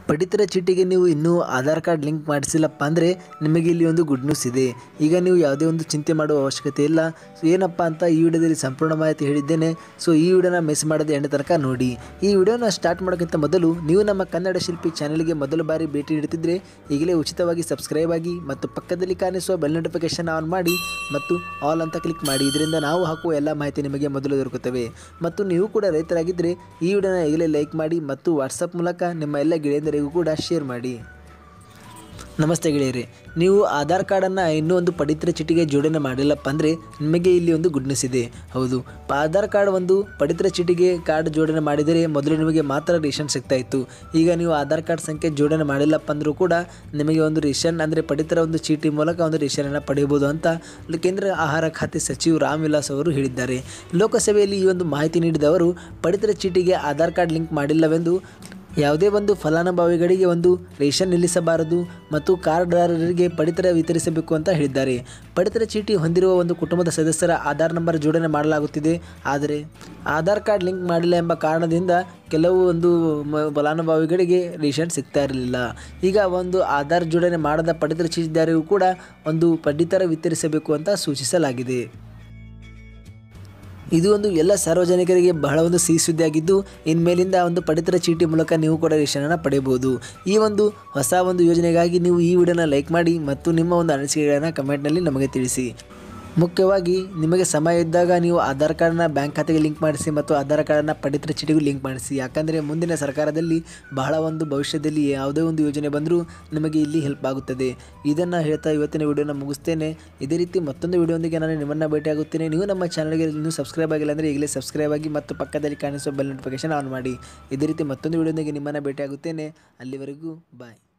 ಪಡಿತರ ಚೀಟಿಗೆ ನೀವು ಇನ್ನೂ ಆಧಾರ್ ಕಾರ್ಡ್ ಲಿಂಕ್ ಮಾಡಿಸಿಲ್ಲಪ್ಪ ಅಂದರೆ ನಿಮಗೆ ಇಲ್ಲಿ ಒಂದು ಗುಡ್ ನ್ಯೂಸ್ ಇದೆ ಈಗ ನೀವು ಯಾವುದೇ ಒಂದು ಚಿಂತೆ ಮಾಡುವ ಅವಶ್ಯಕತೆ ಇಲ್ಲ ಸೊ ಏನಪ್ಪ ಅಂತ ಈ ವಿಡಿಯೋದಲ್ಲಿ ಸಂಪೂರ್ಣ ಮಾಹಿತಿ ಹೇಳಿದ್ದೇನೆ ಸೊ ಈ ವಿಡಿಯೋನ ಮಿಸ್ ಮಾಡದೆ ಎಂಡ ತನಕ ನೋಡಿ ಈ ವಿಡಿಯೋನ ಸ್ಟಾರ್ಟ್ ಮಾಡೋಕ್ಕಿಂತ ಮೊದಲು ನೀವು ನಮ್ಮ ಕನ್ನಡ ಶಿಲ್ಪಿ ಚಾನೆಲ್ಗೆ ಮೊದಲ ಬಾರಿ ಭೇಟಿ ನೀಡುತ್ತಿದ್ದರೆ ಈಗಲೇ ಉಚಿತವಾಗಿ ಸಬ್ಸ್ಕ್ರೈಬ್ ಆಗಿ ಮತ್ತು ಪಕ್ಕದಲ್ಲಿ ಕಾಣಿಸುವ ಬೆಲ್ ನೋಟಿಫಿಕೇಶನ್ ಆನ್ ಮಾಡಿ ಮತ್ತು ಆಲ್ ಅಂತ ಕ್ಲಿಕ್ ಮಾಡಿ ಇದರಿಂದ ನಾವು ಹಾಕುವ ಎಲ್ಲ ಮಾಹಿತಿ ನಿಮಗೆ ಮೊದಲು ದೊರಕುತ್ತವೆ ಮತ್ತು ನೀವು ಕೂಡ ರೈತರಾಗಿದ್ದರೆ ಈ ವಿಡಿಯೋನ ಈಗಲೇ ಲೈಕ್ ಮಾಡಿ ಮತ್ತು ವಾಟ್ಸಪ್ ಮೂಲಕ ನಿಮ್ಮ ಎಲ್ಲ ಗೆಳೆಯಂದರಿಗೂ ಕೂಡ ಶೇರ್ ಮಾಡಿ ನಮಸ್ತೆ ಗೆಳೆಯರಿ ನೀವು ಆಧಾರ್ ಕಾರ್ಡನ್ನು ಇನ್ನೂ ಒಂದು ಪಡಿತರ ಚೀಟಿಗೆ ಜೋಡಣೆ ಮಾಡಿಲ್ಲಪ್ಪ ಅಂದರೆ ನಿಮಗೆ ಇಲ್ಲಿ ಒಂದು ಗುಡ್ ನ್ಯೂಸ್ ಇದೆ ಹೌದು ಪ- ಆಧಾರ್ ಕಾರ್ಡ್ ಒಂದು ಪಡಿತರ ಚೀಟಿಗೆ ಕಾರ್ಡ್ ಜೋಡಣೆ ಮಾಡಿದರೆ ಮೊದಲು ನಿಮಗೆ ಮಾತ್ರ ರೇಷನ್ ಸಿಗ್ತಾ ಇತ್ತು ಈಗ ನೀವು ಆಧಾರ್ ಕಾರ್ಡ್ ಸಂಖ್ಯೆ ಜೋಡಣೆ ಮಾಡಿಲ್ಲಪ್ಪ ಅಂದರೂ ಕೂಡ ನಿಮಗೆ ಒಂದು ರೇಷನ್ ಅಂದರೆ ಪಡಿತರ ಒಂದು ಚೀಟಿ ಮೂಲಕ ಒಂದು ರೇಷನನ್ನು ಪಡೆಯಬಹುದು ಅಂತ ಕೇಂದ್ರ ಆಹಾರ ಖಾತೆ ಸಚಿವ ರಾಮ್ ವಿಲಾಸ್ ಅವರು ಹೇಳಿದ್ದಾರೆ ಲೋಕಸಭೆಯಲ್ಲಿ ಈ ಒಂದು ಮಾಹಿತಿ ನೀಡಿದ ಅವರು ಪಡಿತರ ಚೀಟಿಗೆ ಆಧಾರ್ ಕಾರ್ಡ್ ಲಿಂಕ್ ಮಾಡಿಲ್ಲವೆಂದು ಯಾವುದೇ ಒಂದು ಫಲಾನುಭವಿಗಳಿಗೆ ಒಂದು ರೇಷನ್ ನಿಲ್ಲಿಸಬಾರದು ಮತ್ತು ಕಾರ್ಡ್ದಾರರಿಗೆ ಪಡಿತರ ವಿತರಿಸಬೇಕು ಅಂತ ಹೇಳಿದ್ದಾರೆ ಪಡಿತರ ಚೀಟಿ ಹೊಂದಿರುವ ಒಂದು ಕುಟುಂಬದ ಸದಸ್ಯರ ಆಧಾರ್ ನಂಬರ್ ಜೋಡಣೆ ಮಾಡಲಾಗುತ್ತಿದೆ ಆದರೆ ಆಧಾರ್ ಕಾರ್ಡ್ ಲಿಂಕ್ ಮಾಡಿಲ್ಲ ಎಂಬ ಕಾರಣದಿಂದ ಕೆಲವು ಒಂದು ಮ- ಫಲಾನುಭವಿಗಳಿಗೆ ರೇಷನ್ ಸಿಗ್ತಾ ಇರಲಿಲ್ಲ ಈಗ ಒಂದು ಆಧಾರ್ ಜೋಡಣೆ ಮಾಡದ ಪಡಿತರ ಚೀಟಿದಾರರಿಗೂ ಕೂಡ ಒಂದು ಪಡಿತರ ವಿತರಿಸಬೇಕು ಅಂತ ಸೂಚಿಸಲಾಗಿದೆ ಇದು ಒಂದು ಎಲ್ಲ ಸಾರ್ವಜನಿಕರಿಗೆ ಬಹಳ ಒಂದು ಸಿಹಿ ಸುದ್ದಿಯಾಗಿದ್ದು ಇನ್ಮೇಲಿಂದ ಒಂದು ಪಡಿತರ ಚೀಟಿ ಮೂಲಕ ನೀವು ಕೂಡ ರೇಷನನ್ನು ಪಡೆಯಬಹುದು ಈ ಒಂದು ಹೊಸ ಒಂದು ಯೋಜನೆಗಾಗಿ ನೀವು ಈ ವಿಡಿಯೋನ ಲೈಕ್ ಮಾಡಿ ಮತ್ತು ನಿಮ್ಮ ಒಂದು ಅನಿಸಿಕೆಗಳನ್ನು ಕಮೆಂಟ್ನಲ್ಲಿ ನಮಗೆ ತಿಳಿಸಿ ಮುಖ್ಯವಾಗಿ ನಿಮಗೆ ಸಮಯ ಇದ್ದಾಗ ನೀವು ಆಧಾರ್ ಕಾರ್ಡ್ನ ಬ್ಯಾಂಕ್ ಖಾತೆಗೆ ಲಿಂಕ್ ಮಾಡಿಸಿ ಮತ್ತು ಆಧಾರ್ ಕಾರ್ಡನ್ನು ಪಡಿತರ ಚೀಟಿಗೂ ಲಿಂಕ್ ಮಾಡಿಸಿ ಯಾಕಂದರೆ ಮುಂದಿನ ಸರ್ಕಾರದಲ್ಲಿ ಬಹಳ ಒಂದು ಭವಿಷ್ಯದಲ್ಲಿ ಯಾವುದೇ ಒಂದು ಯೋಜನೆ ಬಂದರೂ ನಿಮಗೆ ಇಲ್ಲಿ ಹೆಲ್ಪ್ ಆಗುತ್ತದೆ ಇದನ್ನು ಹೇಳ್ತಾ ಇವತ್ತಿನ ವಿಡಿಯೋನ ಮುಗಿಸ್ತೇನೆ ಇದೇ ರೀತಿ ಮತ್ತೊಂದು ವಿಡಿಯೋದೊಂದಿಗೆ ನಾನು ನಿಮ್ಮನ್ನು ಭೇಟಿಯಾಗುತ್ತೇನೆ ನೀವು ನಮ್ಮ ಚಾನಲ್ಗೆ ಇನ್ನೂ ಸಬ್ಸ್ಕ್ರೈಬ್ ಆಗಿಲ್ಲ ಅಂದರೆ ಈಗಲೇ ಸಬ್ಸ್ಕ್ರೈಬ್ ಆಗಿ ಮತ್ತು ಪಕ್ಕದಲ್ಲಿ ಕಾಣಿಸುವ ಬೆಲ್ ನೋಟಿಫಿಕೇಶನ್ ಆನ್ ಮಾಡಿ ಇದೇ ರೀತಿ ಮತ್ತೊಂದು ವಿಡಿಯೋದೊಂದಿಗೆ ನಿಮ್ಮನ್ನು ಭೇಟಿಯಾಗುತ್ತೇನೆ ಅಲ್ಲಿವರೆಗೂ ಬಾಯ್